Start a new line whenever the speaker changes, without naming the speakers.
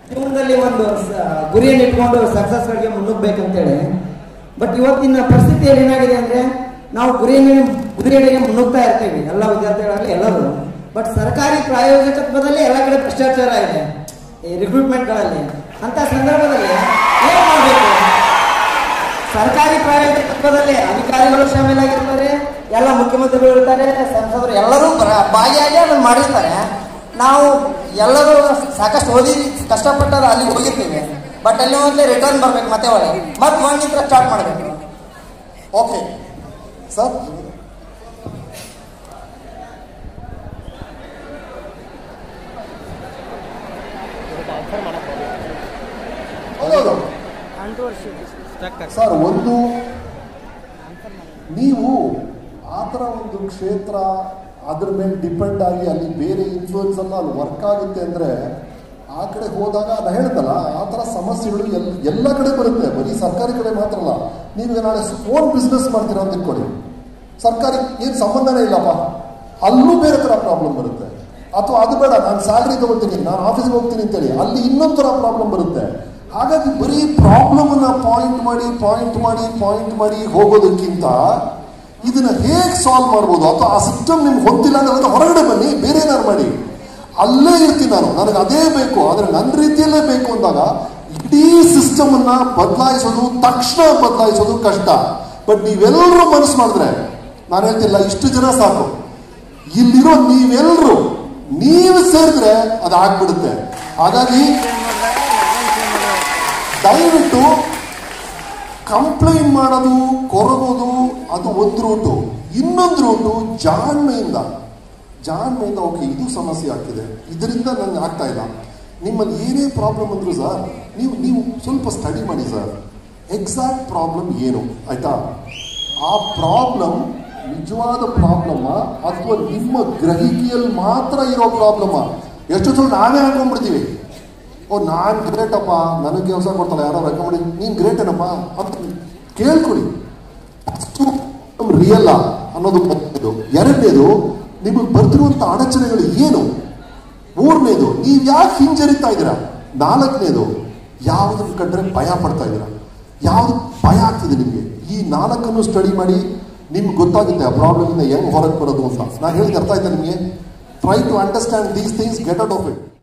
ಜೀವನದಲ್ಲಿ ಒಂದು ಸ- ಗುರಿಯನ್ನು ಇಟ್ಕೊಂಡು ಸಕ್ಸಸ್ಗಳಿಗೆ ಮುನ್ನುಗ್ಬೇಕಂತೇಳಿ ಬಟ್ ಇವತ್ತಿನ ಪರಿಸ್ಥಿತಿಯಲ್ಲಿ ಏನಾಗಿದೆ ಅಂದ್ರೆ ನಾವು ಗುರಿಯನ್ನು ಗುರಿಯೆಡೆಗೆ ಮುನ್ನುಗ್ತಾ ಇರ್ತೀವಿ ಎಲ್ಲ ವಿದ್ಯಾರ್ಥಿಗಳಲ್ಲಿ ಎಲ್ಲರೂ ಬಟ್ ಸರ್ಕಾರಿ ಪ್ರಾಯೋಜಕತ್ವದಲ್ಲಿ ಎಲ್ಲ ಕಡೆ ಭ್ರಷ್ಟಾಚಾರ ಇದೆ ಈ ರಿಕ್ರೂಟ್ಮೆಂಟ್ಗಳಲ್ಲಿ ಅಂತ ಸಂದರ್ಭದಲ್ಲಿ ಏನ್ ಮಾಡಬೇಕು ಸರ್ಕಾರಿ ಪ್ರಾಯೋಜಕತ್ವದಲ್ಲಿ ಅಧಿಕಾರಿಗಳು ಶಾಮೀಲಾಗಿರ್ತಾರೆ ಎಲ್ಲ ಮುಖ್ಯಮಂತ್ರಿಗಳು ಇರ್ತಾರೆ ಸಂಸದರು ಎಲ್ಲರೂ ಬರ- ಭಾಗಿಯಾಗಿ ಅದನ್ನು ಮಾಡಿರ್ತಾರೆ ನಾವು ಎಲ್ಲರೂ ಸಾಕಷ್ಟು ಓದಿ ಕಷ್ಟಪಟ್ಟದ ಅಲ್ಲಿ ಹೋಗಿರ್ತೀವಿ ಬಟ್ ಅಲ್ಲಿ ಹೋಗ್ಲಿ ರಿಟರ್ನ್ ಬರ್ಬೇಕು ಮತ್ತೆ ಒಳಗೆ ಮತ್ತೆ ಒಂದಿಂತ್ರ ಸ್ಟಾರ್ಟ್ ಮಾಡಬೇಕು
ಓಕೆ ಸರ್ ಹೌದೌದು ಸರ್ ಒಂದು ನೀವು ಆ ಥರ ಒಂದು ಕ್ಷೇತ್ರ ಅದ್ರ ಮೇಲೆ ಡಿಪೆಂಡ್ ಆಗಿ ಅಲ್ಲಿ ಬೇರೆ ಇನ್ಫ್ಲೂಯೆನ್ಸ್ ಎಲ್ಲ ಅಲ್ಲಿ ವರ್ಕ್ ಆಗುತ್ತೆ ಅಂದರೆ ಆ ಕಡೆ ಹೋದಾಗ ನಾನು ಹೇಳ್ದಲ್ಲ ಆ ಥರ ಸಮಸ್ಯೆಗಳು ಎಲ್ ಎಲ್ಲ ಕಡೆ ಬರುತ್ತೆ ಬರೀ ಸರ್ಕಾರಿ ಕಡೆ ಮಾತ್ರ ಅಲ್ಲ ನೀವು ನಾಳೆ ಓನ್ ಬಿಸ್ನೆಸ್ ಮಾಡ್ತೀರಾ ಅಂತ ಇಟ್ಕೊಳ್ಳಿ ಸರ್ಕಾರಿ ಏನು ಸಂಬಂಧನೇ ಇಲ್ಲಪ್ಪ ಅಲ್ಲೂ ಬೇರೆ ಥರ ಪ್ರಾಬ್ಲಮ್ ಬರುತ್ತೆ ಅಥವಾ ಅದು ಬೇಡ ನಾನು ಸ್ಯಾಲ್ರಿ ತಗೊಳ್ತೀನಿ ನಾನು ಆಫೀಸ್ಗೆ ಹೋಗ್ತೀನಿ ಅಂತೇಳಿ ಅಲ್ಲಿ ಇನ್ನೊಂದು ಥರ ಪ್ರಾಬ್ಲಮ್ ಬರುತ್ತೆ ಹಾಗಾಗಿ ಬರೀ ಪ್ರಾಬ್ಲಮ್ನ ಪಾಯಿಂಟ್ ಮಾಡಿ ಪಾಯಿಂಟ್ ಮಾಡಿ ಪಾಯಿಂಟ್ ಮಾಡಿ ಹೋಗೋದಕ್ಕಿಂತ ಇದನ್ನ ಹೇಗೆ ಸಾಲ್ವ್ ಮಾಡ್ಬೋದು ಅಥವಾ ಆ ಸಿಸ್ಟಮ್ ನಿಮ್ಗೆ ಹೊಂದಿಲ್ಲ ಅಂದ್ರೆ ಅದನ್ನ ಹೊರಗಡೆ ಬನ್ನಿ ಬೇರೆ ಏನಾರು ಮಾಡಿ ಅಲ್ಲೇ ಇರ್ತೀನಿ ನಾನು ನನಗೆ ಅದೇ ಬೇಕು ಆದರೆ ನನ್ನ ರೀತಿಯಲ್ಲೇ ಬೇಕು ಅಂದಾಗ ಇಡೀ ಸಿಸ್ಟಮ್ ಅನ್ನ ಬದಲಾಯಿಸೋದು ತಕ್ಷಣ ಬದಲಾಯಿಸೋದು ಕಷ್ಟ ಬಟ್ ನೀವೆಲ್ಲರೂ ಮನಸ್ಸು ಮಾಡಿದ್ರೆ ನಾನು ಹೇಳ್ತಿಲ್ಲ ಇಷ್ಟು ಜನ ಸಾಕು ಇಲ್ಲಿರೋ ನೀವೆಲ್ಲರೂ ನೀವು ಸೇರಿದ್ರೆ ಅದಾಗ್ಬಿಡುತ್ತೆ ಹಾಗಾಗಿ ದಯವಿಟ್ಟು ಕಂಪ್ಲೇಂಟ್ ಮಾಡೋದು ಕೊರಗೋದು ಅದು ಒಂದು ರೂಟು ಇನ್ನೊಂದು ರೂಟು ಜಾಣ್ಮೆಯಿಂದ ಜಾಣ್ಮೆಯಿಂದ ಓಕೆ ಇದು ಸಮಸ್ಯೆ ಆಗ್ತಿದೆ ಇದರಿಂದ ನನಗೆ ಆಗ್ತಾ ಇಲ್ಲ ನಿಮ್ಮಲ್ಲಿ ಏನೇ ಪ್ರಾಬ್ಲಮ್ ಅಂದ್ರು ಸರ್ ನೀವು ನೀವು ಸ್ವಲ್ಪ ಸ್ಟಡಿ ಮಾಡಿ ಸರ್ ಎಕ್ಸಾಕ್ಟ್ ಪ್ರಾಬ್ಲಮ್ ಏನು ಆಯ್ತಾ ಆ ಪ್ರಾಬ್ಲಮ್ ನಿಜವಾದ ಪ್ರಾಬ್ಲಮ್ಮ ಅಥವಾ ನಿಮ್ಮ ಗ್ರಹಿಕೆಯಲ್ಲಿ ಮಾತ್ರ ಇರೋ ಪ್ರಾಬ್ಲಮ್ಮ ಎಷ್ಟೊತ್ತು ನಾವೇ ಹಾಕೊಂಡ್ಬಿಡ್ತೀವಿ ಓ ನಾನು ಗ್ರೇಟಪ್ಪ ನನಗೆ ಕೆಲಸ ಕೊಡ್ತಾಳೆ ಯಾರೋ ರೆಕಮೆಂಡ್ ನೀನು ಗ್ರೇಟ್ ಏನಪ್ಪ ಅಂತ ಕೇಳ್ಕೊಳ್ಳಿ ಅಷ್ಟು ರಿಯಲ್ಲ ಅನ್ನೋದು ಮೊದಲನೇದು ಎರಡನೇದು ನಿಮಗೆ ಬರ್ತಿರುವಂಥ ಅಡಚಣೆಗಳು ಏನು ಮೂರನೇದು ನೀವು ಯಾಕೆ ಹಿಂಜರಿತಾ ಇದ್ದೀರಾ ನಾಲ್ಕನೇದು ಯಾವುದನ್ನು ಕಂಡ್ರೆ ಭಯ ಪಡ್ತಾ ಇದ್ದೀರಾ ಯಾವ್ದು ಭಯ ಆಗ್ತಿದೆ ನಿಮಗೆ ಈ ನಾಲ್ಕನ್ನು ಸ್ಟಡಿ ಮಾಡಿ ನಿಮ್ಗೆ ಗೊತ್ತಾಗುತ್ತೆ ಆ ಪ್ರಾಬ್ಲಮಿಂದ ಹೆಂಗ್ ಹೊರಗೆ ಬರೋದು ಅಂತ ನಾನು ಹೇಳಿದ ಅರ್ಥ ಆಯ್ತಾ ನಿಮಗೆ try to understand these things get out of it